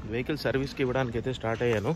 Vehicle సర్వీస్కి ఇవ్వడానికి అయితే స్టార్ట్ అయ్యాను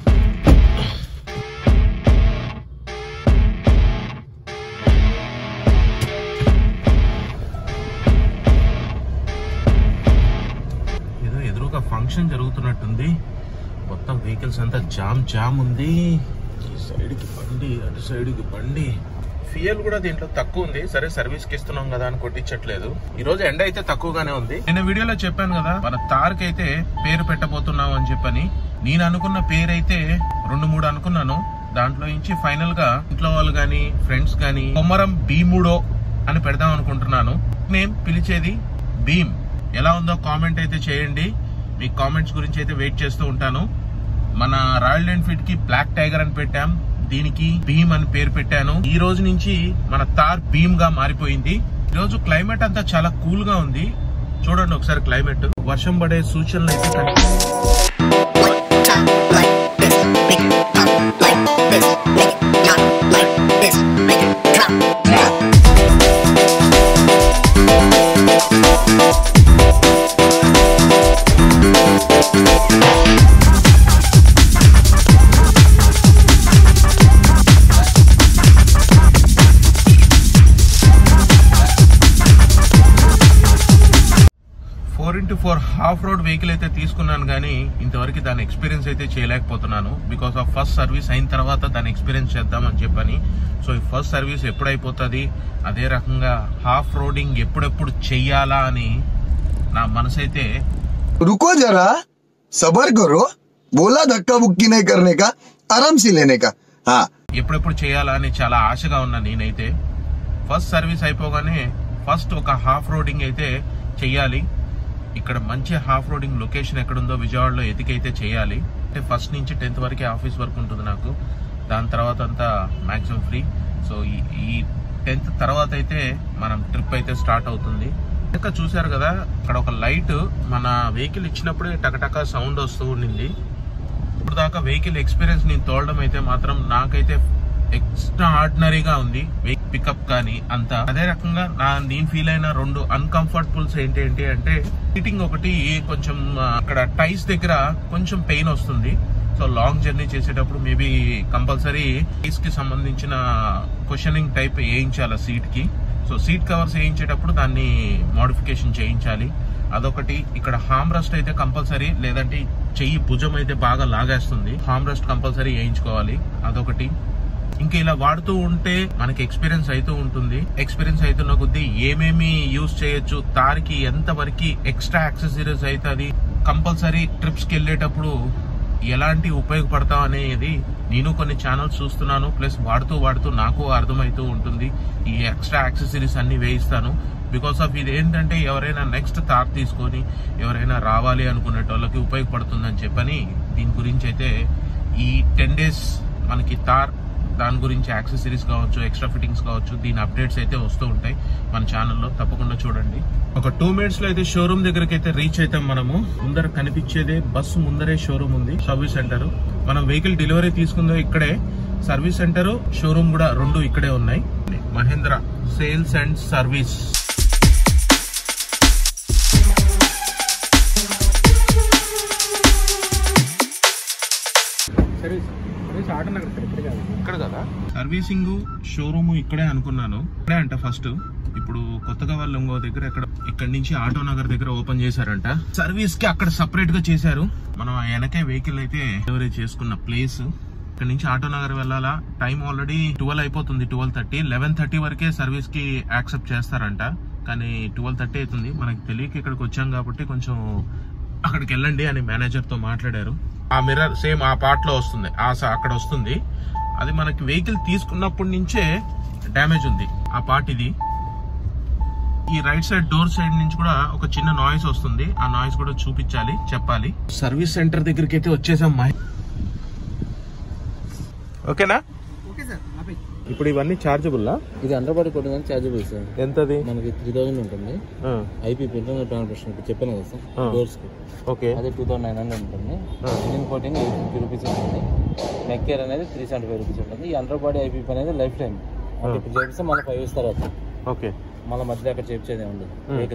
ఏదో ఎదురుగా ఫంక్షన్ జరుగుతున్నట్టుంది మొత్తం వెహికల్స్ అంతా జామ్ జామ్ ఉంది ఈ సైడ్కి బండి అటు సైడ్కి బండి ఫ్యూయల్ కూడా దీంట్లో తక్కువ ఉంది సరే సర్వీస్ కి ఇస్తున్నాం కదా అని కొట్టించట్లేదు ఈ రోజు ఎండ అయితే తక్కువగానే ఉంది నేను వీడియోలో చెప్పాను కదా మన తార్కి అయితే పేరు పెట్టబోతున్నాం అని చెప్పని నేను అనుకున్న పేరు అయితే రెండు మూడు అనుకున్నాను దాంట్లో నుంచి ఫైనల్ గా ఇంట్లో వాళ్ళు గాని ఫ్రెండ్స్ గాని కొమ్మరం భీముడో అని పెడదాం అనుకుంటున్నాను నేను పిలిచేది భీమ్ ఎలా ఉందో కామెంట్ అయితే చేయండి మీ కామెంట్స్ గురించి అయితే వెయిట్ చేస్తూ ఉంటాను మన రాయల్ ఎన్ఫీల్డ్ కి బ్లాక్ టైగర్ అని పెట్టాం దీనికి భీమ్ అని పేరు పెట్టాను ఈ రోజు నుంచి మన తార్ భీమ్ గా మారిపోయింది ఈ రోజు క్లైమేట్ అంతా చాలా కూల్ గా ఉంది చూడండి ఒకసారి క్లైమేట్ వర్షం పడే సూచనలు అయితే కనిపిస్తున్నాయి One time like this, make it pop like this, make it not like this, make it drop. Four into four off road vehicle అయితే తీసుకున్నాను కానీ ఇంతవరకు దాని ఎక్స్పీరియన్స్ అయితే చేయలేకపోతున్నాను బికాస్ ఆఫ్ ఫస్ట్ సర్వీస్ అయిన తర్వాత దాని ఎక్స్పీరియన్స్ చేద్దామని చెప్పని సో ఈ ఫస్ట్ సర్వీస్ ఎప్పుడైపోతుంది అదే రకంగా హాఫ్ రోడింగ్ ఎప్పుడెప్పుడు చెయ్యాలా అని నా మనసు అయితే रुको जरा सबर करो बोला धक्का बुक्की नहीं करने का आराम से लेने का हाँ ఎప్పుడెప్పుడు చేయాలా అని చాలా ఆశగా ఉన్నా నేనైతే ఫస్ట్ సర్వీస్ అయిపోగానే ఫస్ట్ ఒక హాఫ్ రోడింగ్ అయితే చెయ్యాలి ఇక్కడ మంచి హాఫ్ రోడింగ్ లొకేషన్ ఎక్కడుందో విజయవాడలో ఎతికైతే చేయాలి అంటే ఫస్ట్ నుంచి టెన్త్ వరకే ఆఫీస్ వర్క్ ఉంటుంది నాకు దాని తర్వాత అంతా మాక్సిమం ఫ్రీ సో ఈ ఈ టెన్త్ తర్వాత అయితే మనం ట్రిప్ అయితే స్టార్ట్ అవుతుంది ఇంకా చూశారు కదా అక్కడ ఒక లైట్ మన వెహికల్ ఇచ్చినప్పుడే టకటక సౌండ్ వస్తూ ఉండింది ఇప్పుడు దాకా వెహికల్ ఎక్స్పీరియన్స్ నేను తోలడం అయితే మాత్రం నాకైతే ఎక్స్ట్రా ఆర్డినరీగా ఉంది పికప్ కానీ అంతా అదే రకంగా నా నేను ఫీల్ అయిన రెండు అన్కంఫర్టబుల్స్ ఏంటి ఏంటి అంటే సీటింగ్ ఒకటి కొంచెం ఆ, అక్కడ టైస్ దగ్గర కొంచెం పెయిన్ వస్తుంది సో లాంగ్ జర్నీ చేసేటప్పుడు మేబీ కంపల్సరీ టైస్ కి సంబంధించిన క్వశ్చనింగ్ టైప్ వేయించాలి సీట్ కి సో సీట్ కవర్స్ వేయించేటప్పుడు దాన్ని మోడిఫికేషన్ చేయించాలి అదొకటి ఇక్కడ హామ్ రెస్ట్ అయితే కంపల్సరీ లేదంటే చెయ్యి భుజం అయితే బాగా లాగేస్తుంది హామ్ రెస్ట్ కంపల్సరీ వేయించుకోవాలి అదొకటి ఇంకా ఇలా వాడుతూ ఉంటే మనకి ఎక్స్పీరియన్స్ అవుతూ ఉంటుంది ఎక్స్పీరియన్స్ అవుతున్న కొద్దీ ఏమేమి యూజ్ చేయొచ్చు తారికి ఎంత వరకు ఎక్స్ట్రా యాక్సెసరీస్ అవుతుంది కంపల్సరీ ట్రిప్స్ కి వెళ్ళేటప్పుడు ఎలాంటి ఉపయోగపడతాం అనేది నేను కొన్ని ఛానల్స్ చూస్తున్నాను ప్లస్ వాడుతూ వాడుతూ నాకు అర్థమవుతూ ఉంటుంది ఈ ఎక్స్ట్రా యాక్సెసరీస్ అన్ని వేయిస్తాను బికాస్ ఆఫ్ ఇది ఏంటంటే ఎవరైనా నెక్స్ట్ తార్ తీసుకొని ఎవరైనా రావాలి అనుకునేటోళ్ళకి ఉపయోగపడుతుందని చెప్పని దీని గురించి అయితే ఈ టెన్ డేస్ మనకి తార్ దాని గురించి యాక్సెసరీస్ కావచ్చు ఎక్స్ట్రా ఫిట్టింగ్స్ కావచ్చు దీని అప్డేట్స్ అయితే వస్తూ ఉంటాయి మన ఛానల్లో తప్పకుండా చూడండి ఒక టూ మినిట్స్ లో అయితే షోరూమ్ దగ్గరికి అయితే రీచ్ అవుతాం మనము ముందర కనిపించేదే బస్సు ముందరే షోరూమ్ ఉంది సర్వీస్ సెంటర్ మనం వెహికల్ డెలివరీ తీసుకుందో ఇక్కడే సర్వీస్ సెంటర్ షోరూమ్ కూడా రెండు ఇక్కడే ఉన్నాయి మహేంద్ర సేల్స్ అండ్ సర్వీస్ ఇక్కడ కదా సర్వీసింగ్ షోరూమ్ ఇక్కడే అనుకున్నాను ఇక్కడే అంట ఫస్ట్ ఇప్పుడు కొత్తగా వాళ్ళు ఇంకో దగ్గర ఎక్కడ ఇక్కడ నుంచి ఆటో నగర్ దగ్గర ఓపెన్ చేశారంట సర్వీస్ కి అక్కడ సపరేట్ గా చేశారు మనం ఆ వెనకే వెహికల్ అయితే డెలివరీ చేసుకున్న ప్లేస్ ఇక్కడ నుంచి ఆటో నగర్ వెళ్ళాలా టైం ఆల్రెడీ ట్వెల్వ్ అయిపోతుంది ట్వెల్వ్ థర్టీ లెవెన్ థర్టీ వరకే సర్వీస్ కి యాక్సెప్ట్ చేస్తారంట కానీ ట్వెల్వ్ థర్టీ అవుతుంది మనకి తెలియక ఇక్కడికి వచ్చాం కాబట్టి కొంచెం అక్కడికి వెళ్ళండి అని మేనేజర్ తో మాట్లాడారు ఆ మిర్రర్ సేమ్ ఆ పార్ట్ లో వస్తుంది ఆ స- అక్కడ వస్తుంది అది మనకి వెహికల్ తీసుకున్నప్పటి నుంచే డ్యామేజ్ ఉంది ఆ పార్ట్ ఇది ఈ రైట్ సైడ్ డోర్ సైడ్ నుంచి కూడా ఒక చిన్న నాయిస్ వస్తుంది ఆ నాయిస్ కూడా చూపించాలి చెప్పాలి సర్వీస్ సెంటర్ దగ్గరికి అయితే వచ్చేసాం మహి ఓకేనా ఇప్పుడు ఇవన్నీ చార్జబుల్ ఇది అండర్ బాడీ కొట్టిన చార్జబుల్ సార్ ఎంతది మనకి త్రీ థౌసండ్ ఉంటుంది ఐపీ ఇంటర్నల్ ప్లాన్ పర్సన్ ఇప్పుడు చెప్పాను కదా సార్ ఆ. డోర్స్ కి ఓకే అదే టూ థౌసండ్ నైన్ హండ్రెడ్ ఉంటుంది engine coating eight fifty rupees ఉంటుంది నెక్ కేర్ అనేది త్రీ సెవెంటీ ఫైవ్ రూపీస్ ఉంటుంది ఈ అండర్ బాడీ ఐపీ అనేది లైఫ్ టైం అంటే ఇప్పుడు చేపిస్తే మళ్ళీ ఫైవ్ ఇయర్స్ తర్వాత ఓకే మళ్ళీ మధ్యలో అక్కడ చేపించేది ఉండదు వెహికల్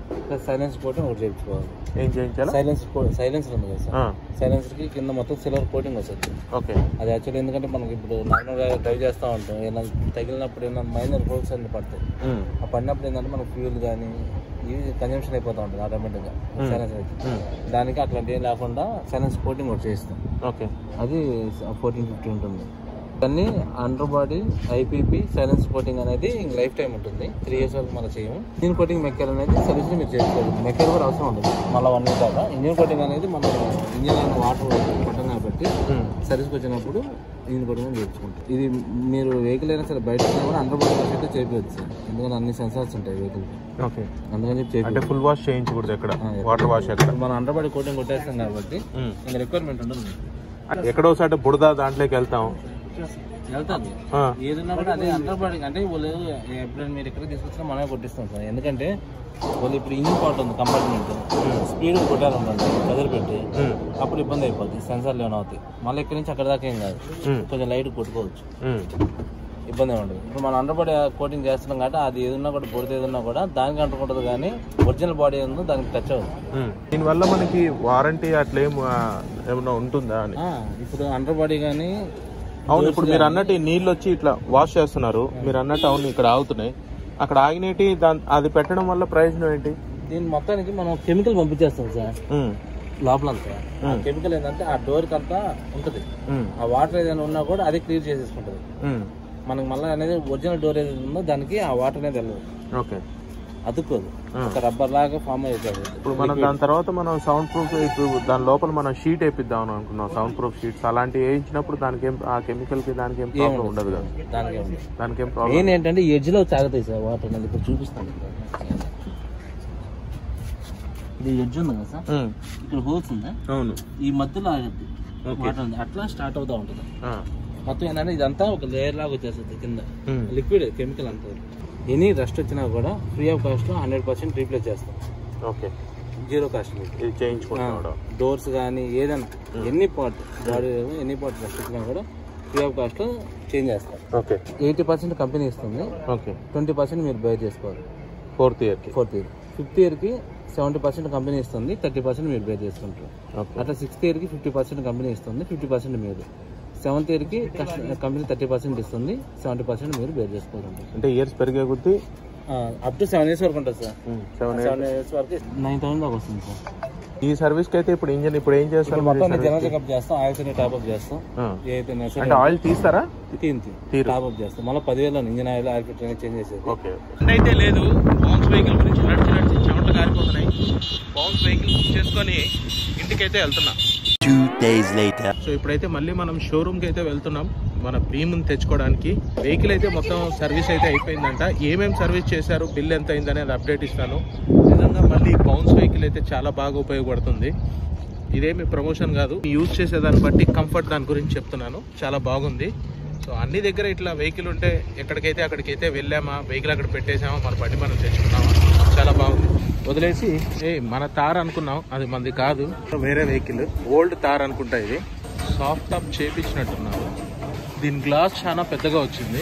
ప్లస్ సైలెన్స్ కోటింగ్ ఒకటి చేయించుకోవాలి ఏం చేయించాలా సైలెన్స్ సైలెన్సర్ ఉంది కదా ఆ, సార్ సైలెన్సర్ కి కింద మొత్తం సిల్వర్ కోటింగ్ వస్తుంది ఓకే అది యాక్చువల్లీ ఎందుకంటే మనకి ఇప్పుడు నార్మల్గా డ్రైవ్ చేస్తూ ఉంటాం ఏమైనా తగిలినప్పుడు ఏమైనా మైనర్ హోల్స్ అన్ని పడతాయి ఉమ్, ఆ పడినప్పుడు ఏంటంటే మనకు ఫ్యూల్ కానీ ఇది కన్జంప్షన్ అయిపోతూ ఉంటుంది ఆటోమేటిక్గా సైలెన్సర్ అయితే ఉమ్, దానికి అట్లాంటి ఏం లేకుండా సైలెన్స్ కోటింగ్ ఒకటి చేస్తాం ఓకే అది ఫోర్టీన్ ఫిఫ్టీ ఉంటుంది కానీ under body IPP silence coating అనేది లైఫ్ టైం ఉంటుంది త్రీ ఇయర్స్ వరకు మనం చేయము ఇంజిన్ కోటింగ్ మెక్కర్ అనేది సర్వీస్ మీరు చేసుకోవాలి మెక్కర్ కూడా అవసరం ఉంటుంది మళ్ళీ వన్ ఇయర్ దాకా ఇంజిన్ కోటింగ్ అనేది మనం ఇంజిన్ వాటర్ కొట్టం కాబట్టి ఉమ్, సర్వీస్కి వచ్చినప్పుడు ఇంజిన్ కోటింగ్ చేయించుకుంటాం ఇది మీరు వెహికల్ అయినా సరే బయట ఉన్నా కూడా అండర్ బాడీ అయితే చేయించవచ్చు ఎందుకంటే అన్ని సెన్సార్స్ ఉంటాయి వెహికల్ ఓకే అందుకని చెప్పి అంటే చేయించు ఫుల్ వాష్ చేయించకూడదు ఎక్కడ వాటర్ వాష్ ఎక్కడ మనం అండర్ బాడీ కోటింగ్ కొట్టేస్తాం కాబట్టి ఉమ్. ఇంకా రిక్వైర్మెంట్ ఉండదు ఎక్కడో సాట బుడద దాంట్లోకి వెళ్తాం వెళ్తాది ఆ, ఏదన్నా కూడా అదే అండర్ బాడీ అంటే వాళ్ళు ఎప్పుడైనా మీరు ఎక్కడ తీసుకొచ్చినా మనమే కొట్టిస్తాం సార్ ఎందుకంటే వాళ్ళు ఇప్పుడు ఇంజిన్ పార్ట్ ఉంది కంపార్ట్మెంట్ స్పీడ్ కొట్టాలనుకోండి ప్రెజర్ పెట్టి ఉమ్, అప్పుడు ఇబ్బంది అయిపోద్ది సెన్సార్లు ఏమైనా అవుతాయి మళ్ళీ ఇక్కడి నుంచి అక్కడ దాకా ఏం కాదు ఉమ్, కొంచెం లైట్ కొట్టుకోవచ్చు ఉమ్, ఇబ్బంది ఏమి ఉండదు ఇప్పుడు మనం అండర్ బాడీ కోటింగ్ చేస్తున్నాం కాబట్టి అది ఏదన్నా కూడా బుడత ఏదన్నా కూడా దానికి అంటుకుంటుంది కానీ ఒరిజినల్ బాడీ ఉందో దానికి టచ్ అవ్వదు ఉమ్. దీనివల్ల మనకి వారంటీ అట్లేం ఆ, ఏమన్నా ఉంటుందా అని ఆ, ఇప్పుడు అండర్ బాడీ కానీ అవును ఇప్పుడు మీరు అన్నట్టు ఈ నీళ్ళు వచ్చి ఇట్లా వాష్ చేస్తున్నారు మీరు అన్నట్టు అవును ఇక్కడ ఆగుతున్నాయి అక్కడ ఆగినేటి దాని అది పెట్టడం వల్ల ప్రయోజనం ఏంటి దీని మొత్తానికి మనం కెమికల్ పంపించేస్తాం సార్ ఉమ్, లోపలంతా ఆ కెమికల్ ఏంటంటే ఆ డోర్కి అంతా ఉంటుంది ఉమ్, ఆ వాటర్ ఏదైనా ఉన్నా కూడా అదే క్లియర్ చేసేసుకుంటుంది ఉమ్, మనకి మళ్ళీ అనేది ఒరిజినల్ డోర్ ఏదైతే ఉందో దానికి ఆ వాటర్ అనేది వెళ్ళదు ఓకే అతుక్కోదు ఒక రబ్బర్ లాగా ఫామ్ అయిపోతుంది ఇప్పుడు మనం దాని తర్వాత మనం సౌండ్ ప్రూఫ్ ఇప్పుడు దాని లోపల మనం షీట్ వేపిద్దాం అని అనుకున్నాం సౌండ్ ప్రూఫ్ షీట్స్ అలాంటివి వేయించినప్పుడు దానికి ఏం ఆ కెమికల్ కి దానికి ఏం ప్రాబ్లం ఉండదు కదా దానికి ఉంది దానికి ఏం ప్రాబ్లం మెయిన్ ఏంటంటే ఈ ఎడ్జ్ లో తాగుతాయి సార్ వాటర్ అనేది ఇప్పుడు చూపిస్తాను ఇది ఎడ్జ్ ఉంది కదా సార్ ఇక్కడ హోల్స్ ఉందా అవును ఈ మధ్యలో ఆగద్ది వాటర్ ఉంది అట్లా స్టార్ట్ అవుతా ఉంటుంది ఆ, మొత్తం ఏంటంటే ఇదంతా ఒక లేయర్ లాగా వచ్చేస్తుంది కింద ఉమ్, లిక్విడ్ కెమికల్ అంతా ఎనీ రస్ట్ వచ్చినా కూడా free of cost hundred percent replace చేస్తాం ఓకే జీరో కాస్ట్ మీకు ఇది చేయించుకుంటున్నాడు డోర్స్ కానీ ఏదైనా ఎన్ని పార్ట్ బాడీ ఎన్ని పార్ట్ రస్ట్ వచ్చినా కూడా ఫ్రీ ఆఫ్ కాస్ట్ చేంజ్ చేస్తాం ఓకే ఎయిటీ పర్సెంట్ కంపెనీ ఇస్తుంది ఓకే ట్వంటీ పర్సెంట్ మీరు బై చేసుకోవాలి ఫోర్త్ ఇయర్ కి ఫోర్త్ ఇయర్ ఫిఫ్త్ ఇయర్కి సెవెంటీ పర్సెంట్ కంపెనీ ఇస్తుంది థర్టీ పర్సెంట్ మీరు బే చేసుకుంటారు ఓకే అట్లా సిక్స్త్ ఇయర్కి ఫిఫ్టీ పర్సెంట్ కంపెనీ ఇస్తుంది ఫిఫ్టీ పర్సెంట్ మీరు సెవెంత్ ఇయర్కి కంపెనీ థర్టీ పర్సెంట్ ఇస్తుంది సెవెంటీ పర్సెంట్ మీరు బేర్ చేసుకోవాలి అంటే ఇయర్స్ పెరిగే కొద్దీ అప్ టు సెవెన్ ఇయర్స్ వరకు ఉంటుంది సార్ సెవెన్ సెవెన్ ఇయర్స్ వరకు నైన్ థౌసండ్ దాకా వస్తుంది సార్ ఈ సర్వీస్ కి అయితే ఇప్పుడు ఇంజన్ ఇప్పుడు ఏం చేస్తారు ఇప్పుడు మొత్తం జనరల్ చెకప్ చేస్తాం ఆయిల్స్ అన్ని టాప్ అప్ చేస్తాం ఆ. ఏదైతే అంటే ఆయిల్ తీస్తారా తీన్ టాప్ అప్ చేస్తాం మళ్ళీ పదివేలు engine oil oil filter change చేసేది ఓకే అయితే లేదు బౌన్స్ వెహికల్ గురించి నడిచి నడిచి చెమట కారిపోతున్నాయి బౌన్స్ వెహికల్ బుక్ చేసుకొని ఇంటికైతే వెళ్తున్నా Two days later. సో ఇప్పుడైతే మళ్ళీ మనం షోరూమ్ కి అయితే వెళ్తున్నాం మన భీముని తెచ్చుకోవడానికి వెహికల్ అయితే మొత్తం సర్వీస్ అయితే అయిపోయిందంట ఏమేమి సర్వీస్ చేశారు బిల్ ఎంత అయింది అనేది అప్డేట్ ఇస్తాను నిజంగా మళ్ళీ బౌన్స్ వెహికల్ అయితే చాలా బాగా ఉపయోగపడుతుంది ఇదేమి ప్రమోషన్ కాదు యూజ్ చేసేదాన్ని బట్టి కంఫర్ట్ దాని గురించి చెప్తున్నాను చాలా బాగుంది సో అన్ని దగ్గర ఇట్లా వెహికల్ ఉంటే ఎక్కడికైతే అక్కడికైతే వెళ్ళామా వెహికల్ అక్కడ పెట్టేసామా మన బండి మనం తెచ్చుకున్నామా చాలా బాగుంది వదిలేసి ఏ మన తార్ అనుకున్నాం అది మనది కాదు వేరే వెహికల్ ఓల్డ్ తార్ అనుకుంటా ఇది సాఫ్ట్ టాప్ చేపించినట్టున్నారు దీని గ్లాస్ చాలా పెద్దగా వచ్చింది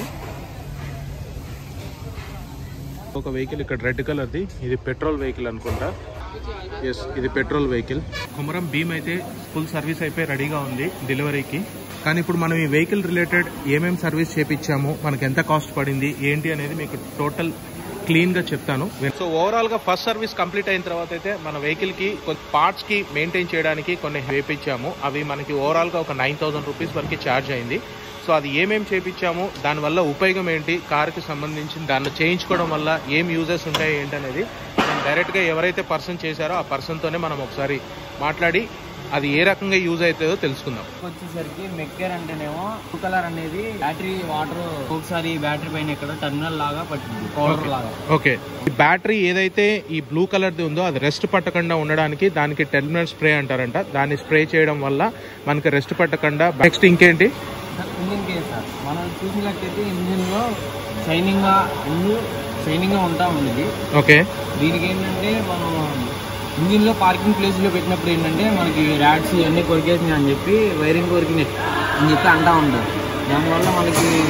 ఒక వెహికల్ ఇక్కడ రెడ్ కలర్ది ఇది పెట్రోల్ వెహికల్ అనుకుంటా ఎస్ ఇది పెట్రోల్ వెహికల్ కుమరం భీమ్ అయితే ఫుల్ సర్వీస్ అయిపోయి రెడీగా ఉంది డెలివరీకి కానీ ఇప్పుడు మనం ఈ వెహికల్ రిలేటెడ్ ఏమేమి సర్వీస్ చేపించాము మనకి ఎంత కాస్ట్ పడింది ఏంటి అనేది మీకు టోటల్ క్లీన్ గా చెప్తాను సో ఓవరాల్ గా ఫస్ట్ సర్వీస్ కంప్లీట్ అయిన తర్వాత అయితే మన వెహికల్ కి కొన్ని పార్ట్స్ కి మెయింటైన్ చేయడానికి కొన్ని వేపించాము అవి మనకి ఓవరాల్ గా ఒక నైన్ థౌసండ్ రూపీస్ వరకు ఛార్జ్ అయింది సో అది ఏమేమి చేపించాము దానివల్ల ఉపయోగం ఏంటి కార్కి సంబంధించి దాన్ని చేయించుకోవడం వల్ల ఏం యూజెస్ ఉంటాయి ఏంటి అనేది మనం డైరెక్ట్గా ఎవరైతే పర్సన్ చేశారో ఆ పర్సన్తోనే మనం ఒకసారి మాట్లాడి అది ఏ రకంగా యూజ్ అవుతుందో తెలుసుకుందాం వచ్చేసరికి మెక్కేర్ అంటేనేమో బ్లూ కలర్ అనేది బ్యాటరీ వాటర్ ఒకసారి బ్యాటరీ పైన ఇక్కడ టర్మినల్ లాగా పట్టింది పౌడర్ లాగా ఓకే ఈ బ్యాటరీ ఏదైతే ఈ బ్లూ కలర్ది ఉందో అది రెస్ట్ పట్టకుండా ఉండడానికి దానికి టెర్మినల్ స్ప్రే అంటారంట దాన్ని స్ప్రే చేయడం వల్ల మనకి రెస్ట్ పట్టకుండా నెక్స్ట్ ఇంకేంటి ఇంజిన్ కేస్ సార్ మనం చూసినట్లయితే ఇంజిన్ లో షైనింగ్ గా ముందు షైనింగ్ గా ఉంటా ఉంది ఓకే దీనికి ఏంటంటే మనం ఇంజిన్ లో పార్కింగ్ ప్లేస్ లో పెట్టినప్పుడు ఏంటంటే మనకి ర్యాడ్స్ ఇవన్నీ కొరికేసినాయి అని చెప్పి వైరింగ్ కొరికినాయి అని చెప్పి అంటా ఉంటారు దానివల్ల మనకి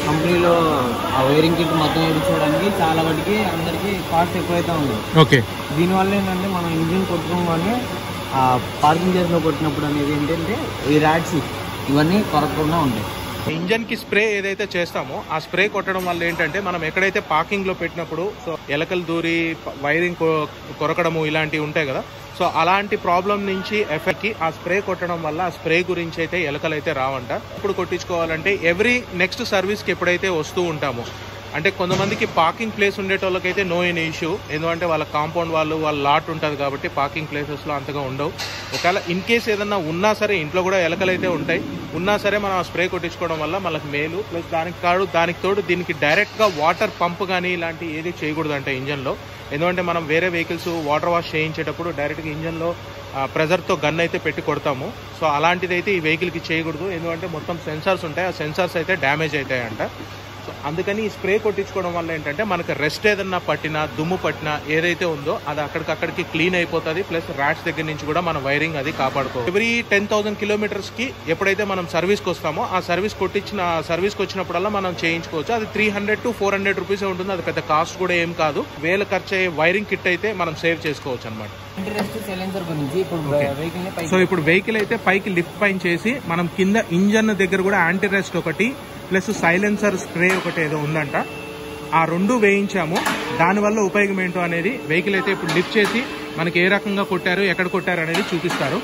కంపెనీలో ఆ వైరింగ్ కిట్ మొత్తం వేయించుకోవడానికి చాలా వాటికి అందరికి కాస్ట్ ఎక్కువైతే ఉంది ఓకే దీనివల్ల ఏంటంటే మనం ఇంజిన్ కొట్టుకోగానే ఆ పార్కింగ్ చేసిన కొట్టినప్పుడు అనేది ఏంటంటే ఈ ర్యాడ్స్ ఇవన్నీ కొరకుండా ఉంటాయి ఇంజన్ కి స్ప్రే ఏదైతే చేస్తామో ఆ స్ప్రే కొట్టడం వల్ల ఏంటంటే మనం ఎక్కడైతే పార్కింగ్ లో పెట్టినప్పుడు సో ఎలకలు దూరి ప- వైరింగ్ కొ- కొరకడము ఇలాంటివి ఉంటాయి కదా సో అలాంటి ప్రాబ్లం నుంచి ఎఫెక్ట్ కి ఆ స్ప్రే కొట్టడం వల్ల ఆ స్ప్రే గురించి అయితే ఎలకలు అయితే రావంట ఇప్పుడు కొట్టించుకోవాలంటే ఎవ్రీ నెక్స్ట్ సర్వీస్ కి ఎప్పుడైతే వస్తూ ఉంటామో అంటే కొంతమందికి పార్కింగ్ ప్లేస్ ఉండేటోళ్ళకైతే నో ఎనీ ఇష్యూ ఎందుకంటే వాళ్ళ కాంపౌండ్ వాళ్ళు వాళ్ళ లాట్ ఉంటుంది కాబట్టి పార్కింగ్ ప్లేసెస్లో అంతగా ఉండవు ఒకవేళ ఇన్ కేస్ ఏదన్నా ఉన్నా సరే ఇంట్లో కూడా ఎలకలు అయితే ఉంటాయి ఉన్నా సరే మనం స్ప్రే కొట్టించుకోవడం వల్ల మనకు మేలు ప్లస్ దానికి కాడు దానికి తోడు దీనికి డైరెక్ట్గా వాటర్ పంప్ కానీ ఇలాంటి ఏది చేయకూడదు అంటే ఇంజన్లో ఎందుకంటే మనం వేరే వెహికల్స్ వాటర్ వాష్ చేయించేటప్పుడు డైరెక్ట్గా ఇంజన్లో ప్రెజర్తో గన్ అయితే పెట్టి కొడతాము సో అలాంటిది అయితే ఈ వెహికల్కి చేయకూడదు ఎందుకంటే మొత్తం సెన్సార్స్ ఉంటాయి ఆ సెన్సార్స్ అయితే డ్యామేజ్ అవుతాయంట సో అందుకని ఈ స్ప్రే కొట్టించుకోవడం వల్ల ఏంటంటే మనకి రెస్ట్ ఏదన్నా పట్టినా దుమ్ము పట్టినా ఏదైతే ఉందో అది అక్కడికక్కడికి క్లీన్ అయిపోతుంది ప్లస్ ర్యాట్స్ దగ్గర నుంచి కూడా మన వైరింగ్ అది కాపాడుకో ఎవ్రీ టెన్ థౌసండ్ కిలోమీటర్స్ కి ఎప్పుడైతే మనం సర్వీస్కి వస్తామో ఆ సర్వీస్ కొట్టించిన సర్వీస్కి వచ్చినప్పుడల్లా మనం చేయించుకోవచ్చు అది three hundred to four hundred rupees ఉంటుంది అది పెద్ద కాస్ట్ కూడా ఏం కాదు వేల ఖర్చు అయ్యే వైరింగ్ కిట్ అయితే మనం సేవ్ చేసుకోవచ్చు అనమాట ఇంట్రెస్ట్ సైలెన్సర్ గురించి ఇప్పుడు వెహికల్ ని సో ఇప్పుడు వెహికల్ అయితే పైకి లిఫ్ట్ పైన చేసి మనం కింద ఇంజన్ దగ్గర కూడా యాంటీ రెస్ట్ ఒకటి ప్లస్ సైలెన్సర్ స్ప్రే ఒకటి ఏదో ఉందంట ఆ రెండు వేయించాము దానివల్ల ఉపయోగం ఏంటో అనేది వెహికల్ అయితే ఇప్పుడు లిఫ్ట్ చేసి మనకి ఏ రకంగా కొట్టారు ఎక్కడ కొట్టారు అనేది చూపిస్తారు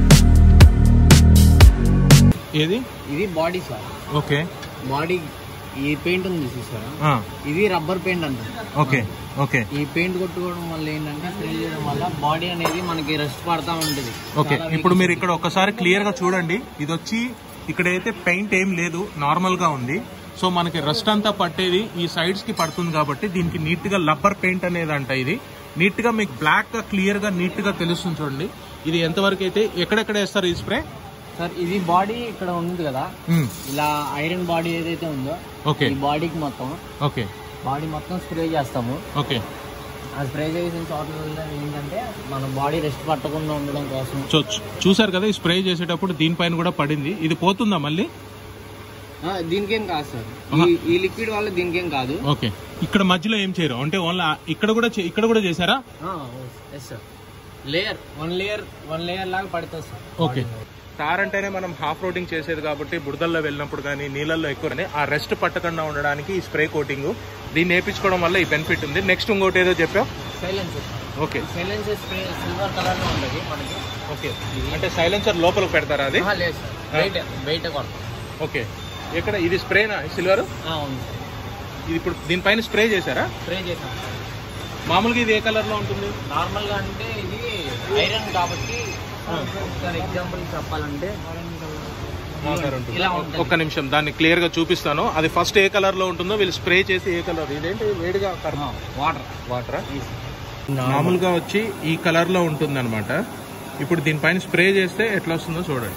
ఏది ఇది బాడీ సార్ ఓకే బాడీ ఈ పెయింట్ ఉంది చూసారా ఇది రబ్బర్ పెయింట్ అంట ఓకే ఓకే ఈ పెయింట్ కొట్టుకోవడం వల్ల ఏంటంటే స్ప్రే చేయడం వల్ల బాడీ అనేది మనకి రెస్ట్ పడతా ఉంటుంది ఓకే ఇప్పుడు మీరు ఇక్కడ ఒకసారి క్లియర్ గా చూడండి ఇది వచ్చి ఇక్కడైతే పెయింట్ ఏం లేదు నార్మల్ గా ఉంది సో మనకి రస్ట్ అంతా పట్టేది ఈ సైడ్స్ కి పడుతుంది కాబట్టి దీనికి నీట్ గా లబ్బర్ పెయింట్ అనేది అంట ఇది నీట్ గా మీకు బ్లాక్ గా క్లియర్ గా నీట్ గా తెలుస్తుంది చూడండి ఇది ఎంతవరకు అయితే ఎక్కడెక్కడ వేస్తారు ఈ స్ప్రే సార్ ఇది బాడీ ఇక్కడ ఉంది కదా ఇలా ఐరన్ బాడీ ఏదైతే ఉందో ఓకే ఈ బాడీకి మొత్తం ఓకే బాడీ మొత్తం స్ప్రే చేస్తాము ఓకే ఆ స్ప్రే చేసిన చోట్ల వల్ల ఏంటంటే మన బాడీ రెస్ట్ పట్టకుండా ఉండడం కోసం సో చూసారు కదా ఈ స్ప్రే చేసేటప్పుడు దీనిపైన కూడా పడింది ఇది పోతుందా మళ్ళీ ఆ, దీనికేం కాదు సార్ ఈ- ఈ లిక్విడ్ వల్ల దీనికేం కాదు ఓకే ఇక్కడ మధ్యలో ఏం చేయరు అంటే ఓన్లీ ఇక్కడ కూడా చే- ఇక్కడ కూడా చేశారా yes sir layer one layer one layer లాగా పడుతుంది సార్ ఓకే తార్ అంటేనే మనం హాఫ్ రోడింగ్ చేసేది కాబట్టి బురదల్లో వెళ్ళినప్పుడు కానీ నీళ్ళల్లో ఎక్కువ ఆ రెస్ట్ పట్టకుండా ఉండడానికి ఈ స్ప్రే కోటింగ్ దీన్ని వేయించుకోవడం వల్ల ఈ బెనిఫిట్ ఉంది నెక్స్ట్ ఇంకోటి ఏదో చెప్పావు silencer okay silencer spray silver colour లో ఉంటుంది మనకి ఓకే అంటే సైలెన్సర్ లోపలికి పెడతారా అది ఆహా, లేదు సార్ బయట బయట కొడతాం ఓకే ఎక్కడ ఇది స్ప్రేనా సిల్వర్ ఆ, ఉంది సార్ ఇది ఇప్పుడు దీనిపైన స్ప్రే చేశారా స్ప్రే చేసాం మామూలుగా ఇది ఏ కలర్ లో ఉంటుంది నార్మల్ గా అంటే ఇది ఐరన్ కాబట్టి ఫర్ ఎగ్జాంపుల్ చెప్పాలంటే ఇలా ఉంటుంది ఒక్క నిమిషం దాన్ని క్లియర్ గా చూపిస్తాను అది ఫస్ట్ ఏ కలర్ లో ఉంటుందో వీళ్ళు స్ప్రే చేసి ఏ కలర్ ఇదేంటి వేడిగా వాటర్ వాటరా మామూలుగా వచ్చి ఈ కలర్ లో ఉంటుంది అనమాట ఇప్పుడు దీనిపైన స్ప్రే చేస్తే ఎట్లా వస్తుందో చూడండి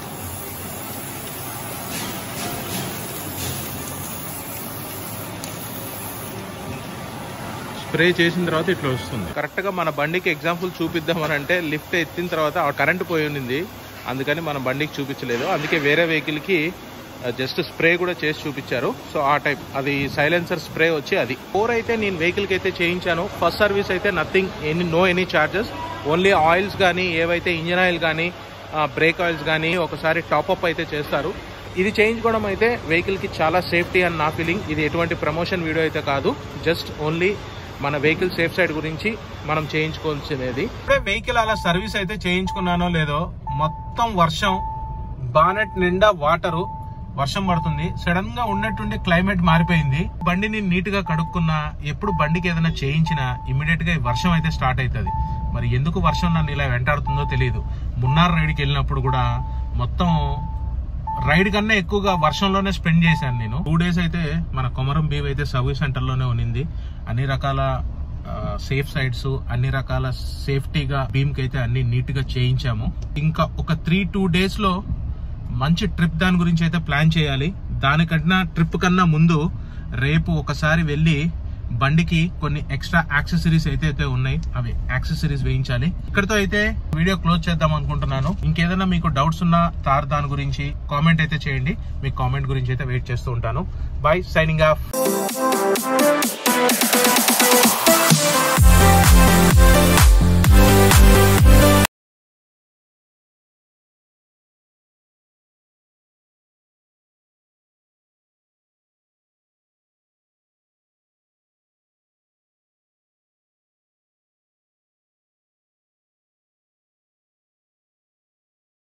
స్ప్రే చేసిన తర్వాత ఇట్లా వస్తుంది కరెక్ట్ గా మన బండికి ఎగ్జాంపుల్ చూపిద్దామని అంటే లిఫ్ట్ ఎత్తిన తర్వాత కరెంట్ పోయి ఉండింది అందుకని మన బండికి చూపించలేదు అందుకే వేరే వెహికల్ కి జస్ట్ స్ప్రే కూడా చేసి చూపించారు సో ఆ టైప్ అది సైలెన్సర్ స్ప్రే వచ్చి అది ఫోర్ అయితే నేను వెహికల్ కి అయితే చేయించాను ఫస్ట్ సర్వీస్ అయితే nothing any no any charges only oils కానీ ఏవైతే ఇంజన్ ఆయిల్ కానీ బ్రేక్ ఆయిల్స్ కానీ ఒకసారి టాప్అప్ అయితే చేస్తారు ఇది చేయించుకోవడం అయితే వెహికల్ కి చాలా సేఫ్టీ అని నా ఫీలింగ్ ఇది ఎటువంటి ప్రమోషన్ వీడియో అయితే కాదు జస్ట్ ఓన్లీ మన వెహికల్ సేఫ్ సైడ్ గురించి మనం చేయించుకోవాల్సినది ఇప్పుడే వెహికల్ అలా సర్వీస్ అయితే చేయించుకున్నానో లేదో మొత్తం వర్షం బానెట్ నిండా వాటరు వర్షం పడుతుంది సడన్ గా ఉన్నట్టుండి క్లైమేట్ మారిపోయింది బండిని నీట్ గా కడుక్కున్నా ఎప్పుడు బండికి ఏదైనా చేయించినా ఇమీడియట్ గా ఈ వర్షం అయితే స్టార్ట్ అవుతుంది మరి ఎందుకు వర్షం నన్ను ఇలా వెంటాడుతుందో తెలియదు మున్నార్ రైడ్కి వెళ్ళినప్పుడు కూడా మొత్తం రైడ్ కన్నా ఎక్కువగా వర్షంలోనే స్పెండ్ చేశాను నేను టూ డేస్ అయితే మన కొమరం బీవ్ అయితే సర్వీస్ సెంటర్ లోనే ఉన్నింది అన్ని రకాల సేఫ్ సైడ్స్ అన్ని రకాల సేఫ్టీగా బీమ్ కి అయితే అన్ని నీట్ గా చేయించాము ఇంకా ఒక త్రీ టూ డేస్ లో మంచి ట్రిప్ దాని గురించి అయితే ప్లాన్ చేయాలి దానికన్నా ట్రిప్ కన్నా ముందు రేపు ఒకసారి వెళ్ళి బండికి కొన్ని ఎక్స్ట్రా యాక్సెసరీస్ అయితే అయితే ఉన్నాయి అవి యాక్సెసరీస్ వేయించాలి ఇక్కడతో అయితే వీడియో క్లోజ్ చేద్దాం అనుకుంటున్నాను ఇంకేదైనా మీకు డౌట్స్ ఉన్నా తార్ దాని గురించి కామెంట్ అయితే చేయండి మీ కామెంట్ గురించి అయితే వెయిట్ చేస్తూ ఉంటాను బై సైనింగ్ ఆఫ్ Thank